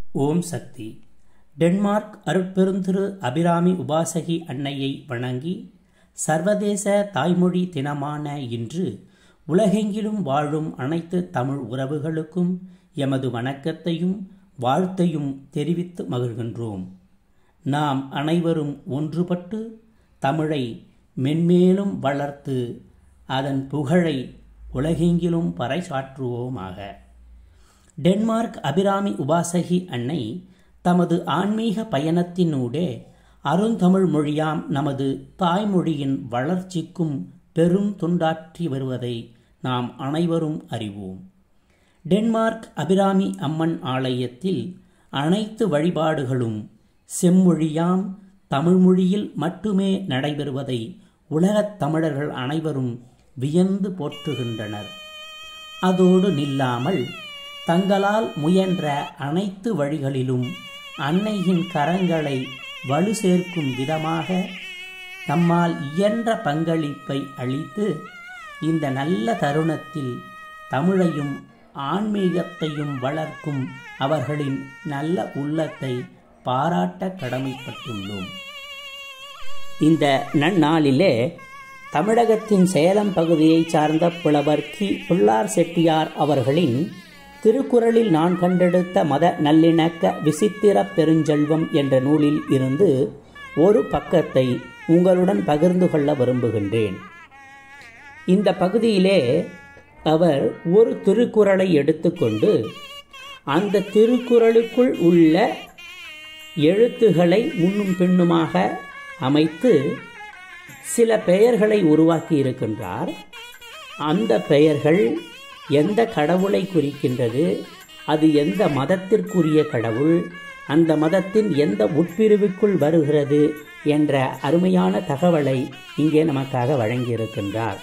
ஓம் சக்தி Denmark அருட்பெருந்திரு Abirami உபாசகி அன்னையை வணங்கி சர்வதேச தாய்மொழி தினமான இன்று உலகெங்கிலும் வாழும் அனைத்து தமிழ் உறவுகளுக்கும் எமது வணக்கத்தையும் வாழ்த்தையும் தெரிவித்து மகிழ்கின்றோம் நாம் அனைவரும் ஒன்றுபட்டு தமிழை மென்மேலும் வளர்த்து அதன் புகழை உலகெங்கிலும் பறைசாற்றுவோமாக டென்மார்க் அபிராமி உபாசகி அன்னை தமது ஆன்மீக பயணத்தினூடே அருந்தமிழ் மொழியாம் நமது தாய்மொழியின் வளர்ச்சிக்கும் பெரும் தொண்டாற்றி வருவதை நாம் அனைவரும் அறிவோம் டென்மார்க் அபிராமி அம்மன் ஆலயத்தில் அனைத்து வழிபாடுகளும் செம்மொழியாம் தமிழ்மொழியில் மட்டுமே நடைபெறுவதை உலகத் தமிழர்கள் அனைவரும் வியந்து போற்றுகின்றனர் அதோடு நில்லாமல் தங்களால் முயன்ற அனைத்து வழிகளிலும் அன்னையின் கரங்களை வலு சேர்க்கும் விதமாக தம்மால் இயன்ற பங்களிப்பை அளித்து இந்த நல்ல தருணத்தில் தமிழையும் ஆன்மீகத்தையும் வளர்க்கும் அவர்களின் நல்ல உள்ளத்தை பாராட்ட கடமைப்பட்டுள்ளோம் இந்த நன்னாளிலே தமிழகத்தின் சேலம் பகுதியைச் சார்ந்த புலவர் கி புல்லார் செட்டியார் அவர்களின் திருக்குறளில் நான் கண்டெடுத்த மத நல்லிணக்க விசித்திர பெருஞ்செல்வம் என்ற நூலில் இருந்து ஒரு பக்கத்தை உங்களுடன் பகிர்ந்து கொள்ள விரும்புகின்றேன் இந்த பகுதியிலே அவர் ஒரு திருக்குறளை எடுத்துக்கொண்டு அந்த திருக்குறளுக்குள் உள்ள எழுத்துகளை முன்னும் பின்னுமாக அமைத்து சில பெயர்களை உருவாக்கி இருக்கின்றார் அந்த பெயர்கள் எந்த கடவுளை குறிக்கின்றது அது எந்த மதத்திற்குரிய கடவுள் அந்த மதத்தின் எந்த உட்பிரிவுக்குள் வருகிறது என்ற அருமையான தகவலை இங்கே நமக்காக வழங்கியிருக்கின்றார்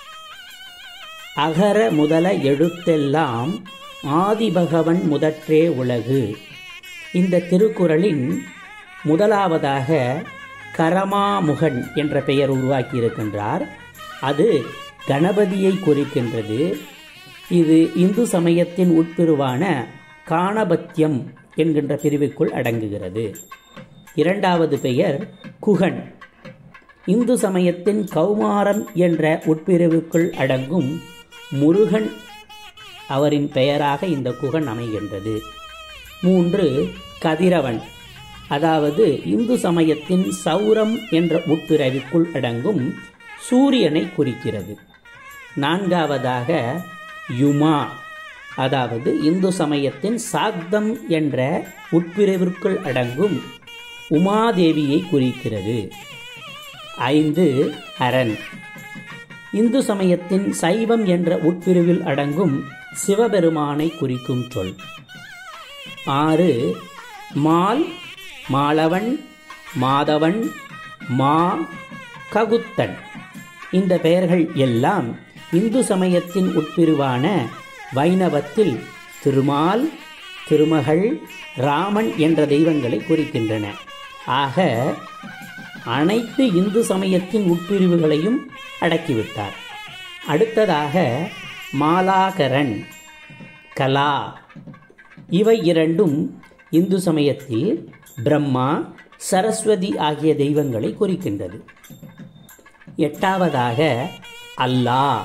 அகர முதல எழுத்தெல்லாம் ஆதிபகவன் முதற்றே உலகு இந்த திருக்குறளின் முதலாவதாக கரமாமுகன் என்ற பெயர் உருவாக்கியிருக்கின்றார் அது கணபதியை குறிக்கின்றது இது இந்து சமயத்தின் உட்பிரிவான காணபத்தியம் என்கின்ற பிரிவுக்குள் அடங்குகிறது இரண்டாவது பெயர் குகன் இந்து சமயத்தின் கௌமாரம் என்ற உட்பிரிவுக்குள் அடங்கும் முருகன் அவரின் பெயராக இந்த குகன் அமைகின்றது மூன்று கதிரவன் அதாவது இந்து சமயத்தின் சௌரம் என்ற உட்பிரிவுக்குள் அடங்கும் சூரியனை குறிக்கிறது நான்காவதாக யுமா அதாவது இந்து சமயத்தின் சாக்தம் என்ற உட்பிரிவிற்குள் அடங்கும் உமாதேவியை குறிக்கிறது ஐந்து அரண் இந்து சமயத்தின் சைவம் என்ற உட்பிரிவில் அடங்கும் சிவபெருமானை குறிக்கும் சொல் ஆறு மால் மாலவன் மாதவன் மா ககுத்தன் இந்த பெயர்கள் எல்லாம் இந்து சமயத்தின் உட்பிரிவான வைணவத்தில் திருமால் திருமகள் ராமன் என்ற தெய்வங்களை குறிக்கின்றன ஆக அனைத்து இந்து சமயத்தின் உட்பிரிவுகளையும் அடக்கிவிட்டார் அடுத்ததாக மாலாகரன் கலா இவை இரண்டும் இந்து சமயத்தில் பிரம்மா சரஸ்வதி ஆகிய தெய்வங்களை குறிக்கின்றது எட்டாவதாக அல்லாஹ்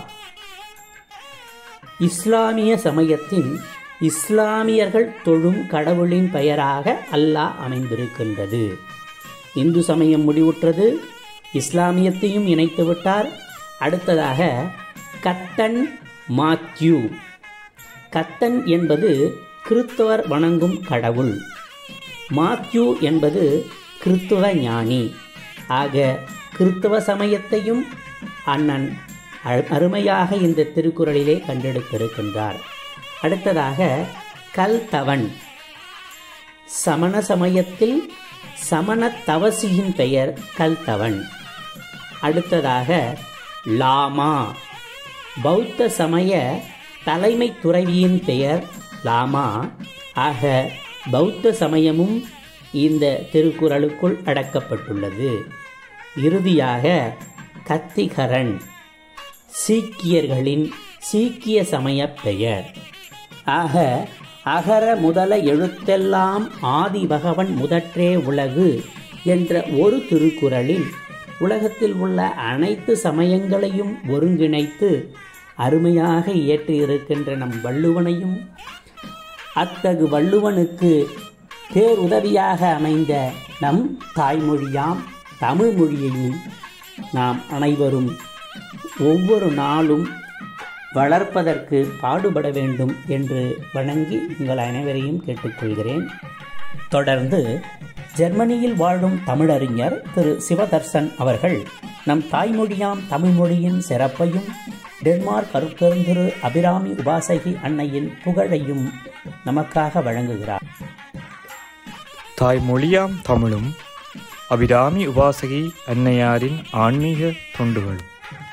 இஸ்லாமிய சமயத்தின் இஸ்லாமியர்கள் தொழும் கடவுளின் பெயராக அல்லாஹ் அமைந்திருக்கின்றது இந்து சமயம் முடிவுற்றது இஸ்லாமியத்தையும் இணைத்து விட்டார் அடுத்ததாக கத்தன் மாத்யூ கத்தன் என்பது கிறிஸ்தவர் வணங்கும் கடவுள் மாத்யூ என்பது கிறிஸ்துவ ஞானி ஆக கிறிஸ்தவ சமயத்தையும் அண்ணன் அருமையாக இந்த திருக்குறளிலே கண்டெடுத்திருக்கின்றார் அடுத்ததாக கல்தவன் சமண சமயத்தில் சமண தவசியின் பெயர் கல்தவன் அடுத்ததாக லாமா பௌத்த சமய தலைமை துறவியின் பெயர் லாமா ஆக பௌத்த சமயமும் இந்த திருக்குறளுக்குள் அடக்கப்பட்டுள்ளது இறுதியாக கத்திகரன் சீக்கியர்களின் சீக்கிய சமய பெயர் ஆக அகர முதல எழுத்தெல்லாம் ஆதி பகவன் முதற்றே உலகு என்ற ஒரு திருக்குறளில் உலகத்தில் உள்ள அனைத்து சமயங்களையும் ஒருங்கிணைத்து அருமையாக இயற்றியிருக்கின்ற நம் வள்ளுவனையும் அத்தகு வள்ளுவனுக்கு பேருதவியாக அமைந்த நம் தாய்மொழியாம் தமிழ் மொழியையும் நாம் அனைவரும் ஒவ்வொரு நாளும் வளர்ப்பதற்கு பாடுபட வேண்டும் என்று வணங்கி உங்கள் அனைவரையும் கேட்டுக்கொள்கிறேன் தொடர்ந்து ஜெர்மனியில் வாழும் தமிழறிஞர் திரு சிவதர்சன் அவர்கள் நம் தாய்மொழியாம் தமிழ்மொழியின் சிறப்பையும் டென்மார்க் அருட்பெருந்திரு அபிராமி உபாசகி அன்னையின் புகழையும் நமக்காக வழங்குகிறார் தாய்மொழியாம் தமிழும் அபிராமி உபாசகி அன்னையாரின் ஆன்மீக தொண்டுகளும்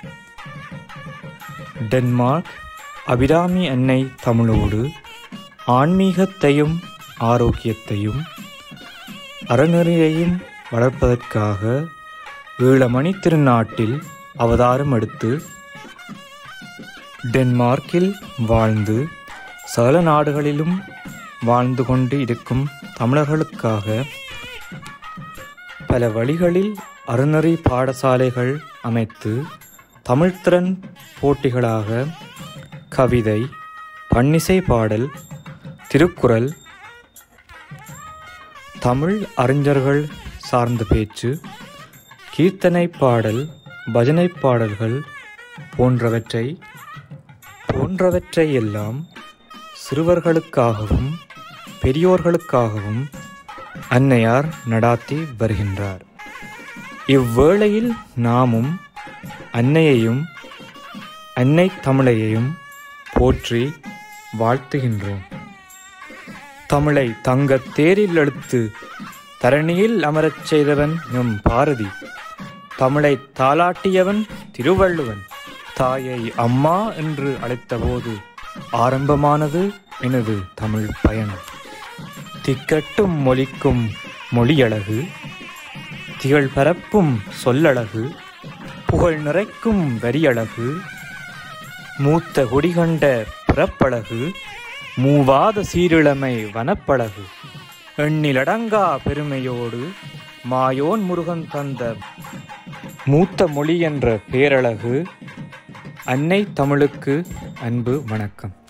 டென்மார்க் அபிராமி அன்னை தமிழோடு ஆன்மீகத்தையும் ஆரோக்கியத்தையும் அறநெறியையும் வளர்ப்பதற்காக ஈழமணி திருநாட்டில் அவதாரம் எடுத்து டென்மார்க்கில் வாழ்ந்து சகல நாடுகளிலும் வாழ்ந்து கொண்டு இருக்கும் தமிழர்களுக்காக பல வழிகளில் அறநெறி பாடசாலைகள் அமைத்து தமிழ்த்திறன் போட்டிகளாக கவிதை பன்னிசை பாடல் திருக்குறள் தமிழ் அறிஞர்கள் சார்ந்த பேச்சு கீர்த்தனை பாடல் பஜனை பாடல்கள் போன்றவற்றை போன்றவற்றை எல்லாம் சிறுவர்களுக்காகவும் பெரியோர்களுக்காகவும் அன்னையார் நடாத்தி வருகின்றார் இவ்வேளையில் நாமும் அன்னையையும் அன்னை தமிழையையும் போற்றி வாழ்த்துகின்றோம் தமிழை தங்கத் தேரில் எடுத்து தரணியில் அமரச் செய்தவன் எம் பாரதி தமிழை தாளாட்டியவன் திருவள்ளுவன் தாயை அம்மா என்று அழைத்தபோது ஆரம்பமானது எனது தமிழ் பயணம் திக்கட்டும் மொழிக்கும் மொழியழகு திகழ் பரப்பும் சொல்லழகு புகழ் நிறைக்கும் வரியழகு மூத்த குடிகண்ட பிறப்பழகு மூவாத சீரிழமை வனப்பழகு எண்ணிலடங்கா பெருமையோடு மாயோன் முருகன் தந்த மூத்த மொழி என்ற பேரழகு அன்னை தமிழுக்கு அன்பு வணக்கம்